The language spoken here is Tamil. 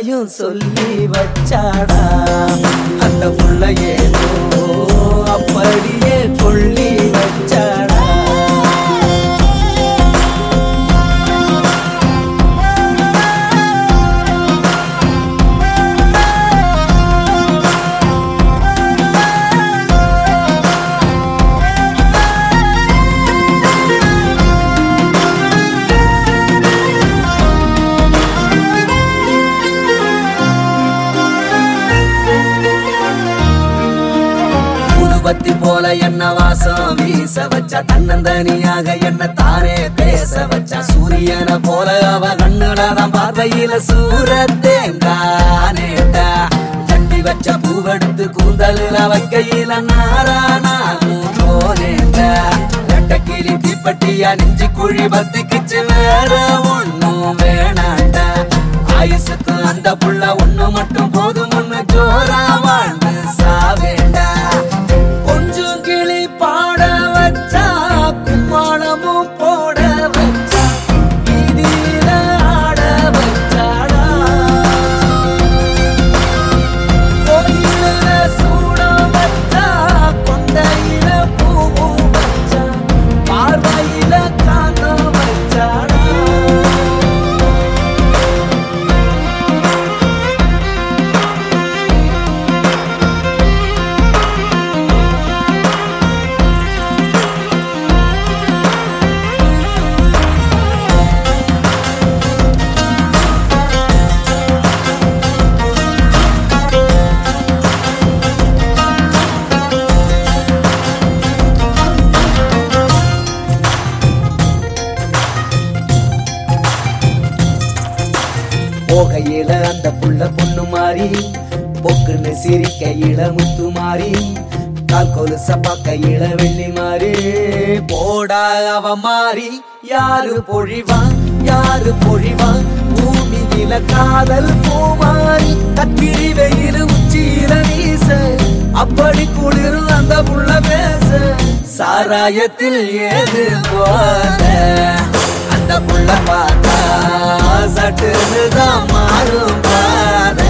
கதையும் சொல்லி வச்சாடா அந்த புள்ள ஏதோ அப்படியே கொள்ளி வச்சாடா ஊதுபத்தி போல என்ன வாசம் வீச வச்சா தன்னந்தனியாக என்ன தானே பேச வச்சா சூரியனை போல அவ கண்ணுலதான் பார்வையில சூரத்தேங்கானேட்டா தட்டி வச்ச பூவெடுத்து கூந்தலுல வைக்கையில நாரானாகும் போனேட்டா ரெட்டக்கிளி தீப்பட்டியா நெஞ்சு குழி பத்திக்குச்சு வேற ஒண்ணும் வேணாண்டா ஆயுசுக்கு அந்த புள்ள ஒண்ணு மட்டும் போதும் ஒண்ணு ஜோரா வாழ்ந்து சாவேண்டா கொஞ்சம் கிளி பாட வச்சா கும்மாளமும் போட வச்சா வீதியில ஆட வச்சாடா கோயில சூட வச்சா கொண்டையில பூவும் வச்சா பார்வையில காந்தம் வச்சாடா போகையில அந்த புள்ள பொண்ணு மாறி பொக்குன்னு சிரிக்கையில முத்து மாறி கால் கொலுச பார்க்கையில வெள்ளி மாறி போடா அவ மாறி யாரு பொழிவான் யாரு பொழிவான் பூமியில காதல் பூமாரி கத்திரி வெயில் உச்சியில வீச அப்படி குளிரும் அந்த புள்ள பேச சாராயத்தில் ஏது போல அந்த புள்ள பார்த்தா சட்டுன்னு தான் மாறும் பாத